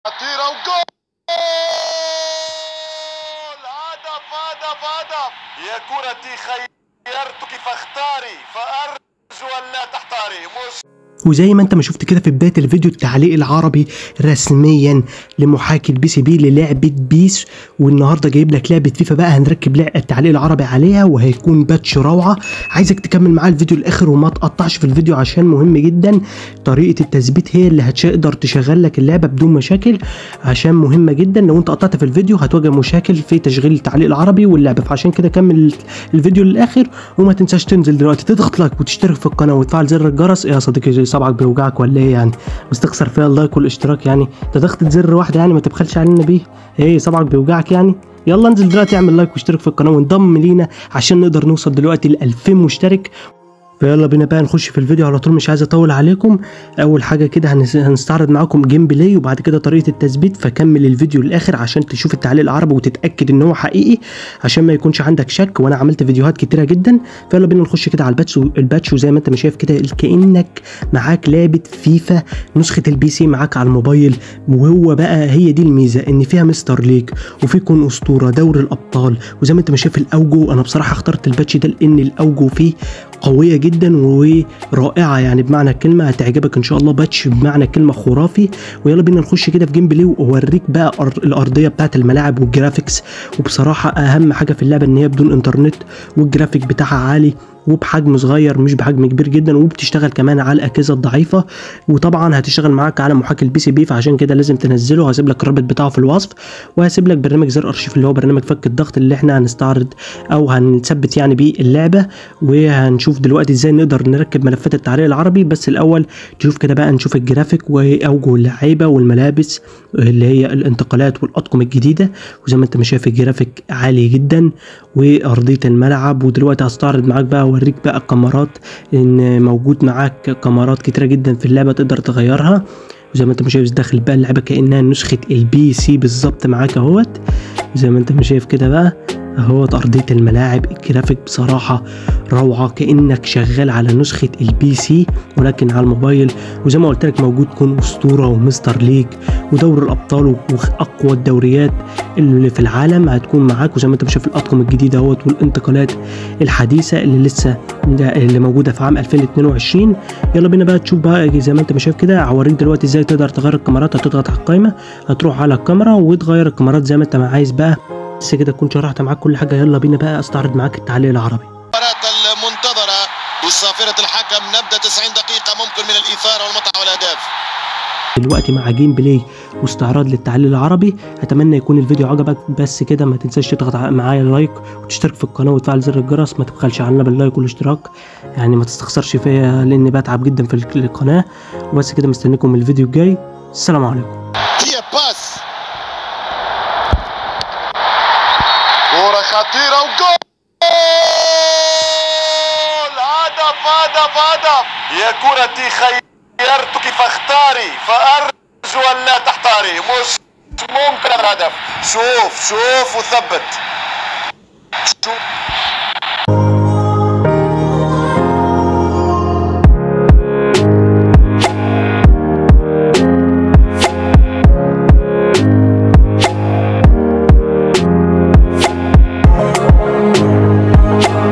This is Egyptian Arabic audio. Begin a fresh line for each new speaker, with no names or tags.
خطيرة وجول هدف هدف هدف يا كرتي خيرتك فاختاري فأرجو أن لا تحتاري مش
وزي ما انت ما شفت كده في بدايه الفيديو التعليق العربي رسميا لمحاكي البي سي بي للعبه بيس والنهارده جايب لك لعبه فيفا بقى هنركب لع- التعليق العربي عليها وهيكون باتش روعه عايزك تكمل معايا الفيديو الاخر وما تقطعش في الفيديو عشان مهم جدا طريقه التثبيت هي اللي هتقدر تشغل لك اللعبه بدون مشاكل عشان مهمه جدا لو انت قطعت في الفيديو هتواجه مشاكل في تشغيل التعليق العربي واللعبه فعشان كده كمل الفيديو للاخر وما تنساش تنزل دلوقتي تضغط لايك وتشترك في القناه وتفعل زر الجرس ايه يا صديقي صبعك بيوجعك ولا ايه يعني مستخسر فيها اللايك والاشتراك يعني ده ضغطة زر واحده يعني ما تبخلش علينا بيه ايه صبعك بيوجعك يعني يلا انزل دلوقتي اعمل لايك واشترك في القناه وانضم لينا عشان نقدر نوصل دلوقتي ل 2000 مشترك فيلا بينا بقى نخش في الفيديو على طول مش عايز اطول عليكم اول حاجه كده هنس- هنستعرض معاكم جيم بلاي وبعد كده طريقه التثبيت فكمل الفيديو للاخر عشان تشوف التعليق العربي وتتاكد ان هو حقيقي عشان ما يكونش عندك شك وانا عملت فيديوهات كتيره جدا فيلا بينا نخش كده على الباتش الباتش وزي ما انت ما شايف كده كانك معاك لعبه فيفا نسخه البي سي معاك على الموبايل وهو بقى هي دي الميزه ان فيها مستر ليج وفي كون اسطوره دوري الابطال وزي ما انت ما شايف الاوجو انا بصراحه اخترت الباتش ده لان الاوجو فيه قويه جدا ورائعه يعني بمعنى الكلمه هتعجبك ان شاء الله باتش بمعنى الكلمه خرافي ويلا بينا نخش كده في جيم بلاي واوريك بقى أر- الارضيه بتاعت الملاعب والجرافيكس وبصراحه اهم حاجه في اللعبه ان هي بدون انترنت والجرافيك بتاعها عالي وبحجم صغير مش بحجم كبير جدا وبتشتغل كمان على الاجهزه الضعيفه وطبعا هتشتغل معاك على محاكي البي سي بي فعشان كده لازم تنزله هسيب لك الرابط بتاعه في الوصف وهسيب لك برنامج زر ارشيف اللي هو برنامج فك الضغط اللي احنا هنستعرض او هنثبت يعني بيه اللعبه وهنشوف دلوقتي ازاي نقدر نركب ملفات التعليق العربي بس الاول تشوف كده بقى نشوف الجرافيك واوجه اللعيبه والملابس اللي هي الانتقالات والاطقم الجديده وزي ما انت ما شايف الجرافيك عالي جدا وارضيه الملعب ودلوقتي هستعرض معاك بقى اوريك بقى الكاميرات ان موجود معاك كاميرات كتيره جدا في اللعبه تقدر تغيرها وزي ما انت ما شايف داخل بقى اللعبه كانها نسخه البي سي بالظبط معاك اهوت زي ما انت ما شايف كده بقى اهوت ارضيه الملاعب الجرافيك بصراحه روعه كانك شغال على نسخه البي سي ولكن على الموبايل وزي ما قلت لك موجود كون اسطوره ومستر ليج ودوري الابطال واقوى الدوريات اللي في العالم هتكون معاك وزي ما انت شايف الاطقم الجديده اهوت والانتقالات الحديثه اللي لسه اللي موجوده في عام 2022 يلا بينا بقى تشوف بقى زي ما انت ما شايف كده هوريك دلوقتي ازاي تقدر تغير الكاميرات هتضغط على القائمه هتروح على الكاميرا وتغير الكاميرات زي ما انت ما عايز بقى بس كده كنت شرحت معاك كل حاجه يلا بينا بقى استعرض معاك التعليق العربي
المباراة المنتظرة وصافرة الحكم نبدأ 90 دقيقة ممكن من الإثارة والمتعة والأهداف
دلوقتي مع جيم بلاي واستعراض للتعليق العربي اتمنى يكون الفيديو عجبك بس كده ما تنساش تضغط ع- معايا لايك وتشترك في القناه وتفعل زر الجرس ما تبخلش علينا باللايك والاشتراك يعني ما تستخسرش فيا لاني بتعب جدا في الك- القناه وبس كده مستنيكم الفيديو الجاي السلام عليكم
هي باس كرة خطيرة وجول هدف هدف هدف يا كرتي خيرتك فاختاري فأرجو أن لا تحتاري مش ممكن الهدف شوف شوف وثبت شوف